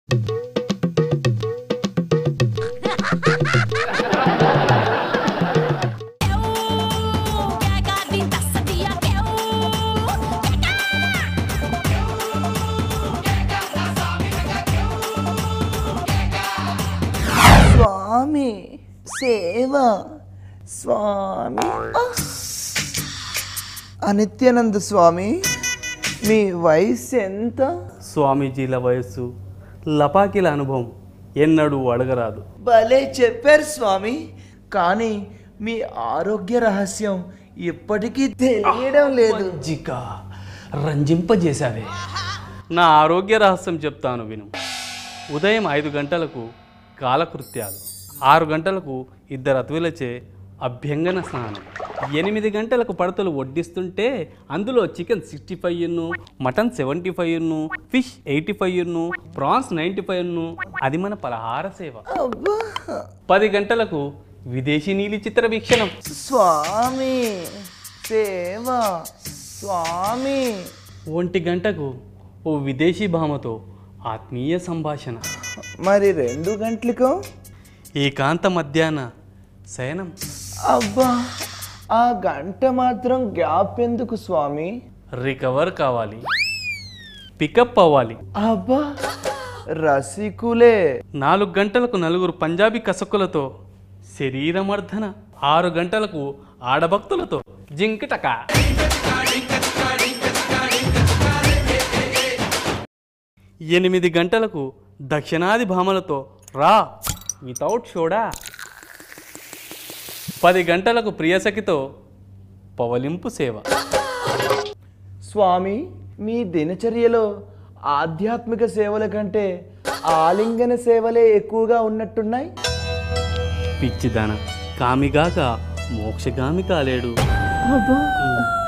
స్వామి సేవ స్వామి ఆ! అనిత్యానంద స్వామి మీ వయసు ఎంత స్వామీజీల వయస్సు లపాకిల అనుభవం ఎన్నడూ అడగరాదు భలే చెప్పారు స్వామి కానీ మీ ఆరోగ్య రహస్యం ఇప్పటికీ తెలియడం లేదు జిక రంజింపజేశావే నా ఆరోగ్య రహస్యం చెప్తాను విను ఉదయం ఐదు గంటలకు కాలకృత్యాలు ఆరు గంటలకు ఇద్దరు అతువులచే అభ్యంగన స్నానం ఎనిమిది గంటలకు పడతలు వడ్డిస్తుంటే అందులో చికెన్ సిక్స్టీ ఫైవ్ను మటన్ సెవెంటీ ఫైవ్ను ఫిష్ ఎయిటీ ఫైవ్ను ప్రాన్స్ నైంటీ ఫైవ్ను అది మన పలహార సేవ అబ్బా పది గంటలకు విదేశీ నీలి చిత్ర వీక్షణం స్వామి సేవ స్వామి ఒంటి గంటకు ఓ విదేశీ భామతో ఆత్మీయ సంభాషణ మరి రెండు గంటలకు ఏకాంత మధ్యాహ్న శయనం అబ్బా ఆ గంట మాత్రం గ్యాప్ ఎందుకు స్వామి రికవర్ కావాలి పికప్ అవ్వాలి అబ్బా రసికులే నాలుగు గంటలకు నలుగురు పంజాబీ కసకులతో శరీరమర్ధన ఆరు గంటలకు ఆడభక్తులతో జింకిటక ఎనిమిది గంటలకు దక్షిణాది భామలతో రా వితౌట్ షోడా పది గంటలకు ప్రియసఖితో పవలింపు సేవ స్వామి మీ దినచర్యలో ఆధ్యాత్మిక సేవల కంటే ఆలింగన సేవలే ఎక్కువగా ఉన్నట్టున్నాయి పిచ్చిదాన కామిగాక మోక్షగామి కాలేడు అబ్బా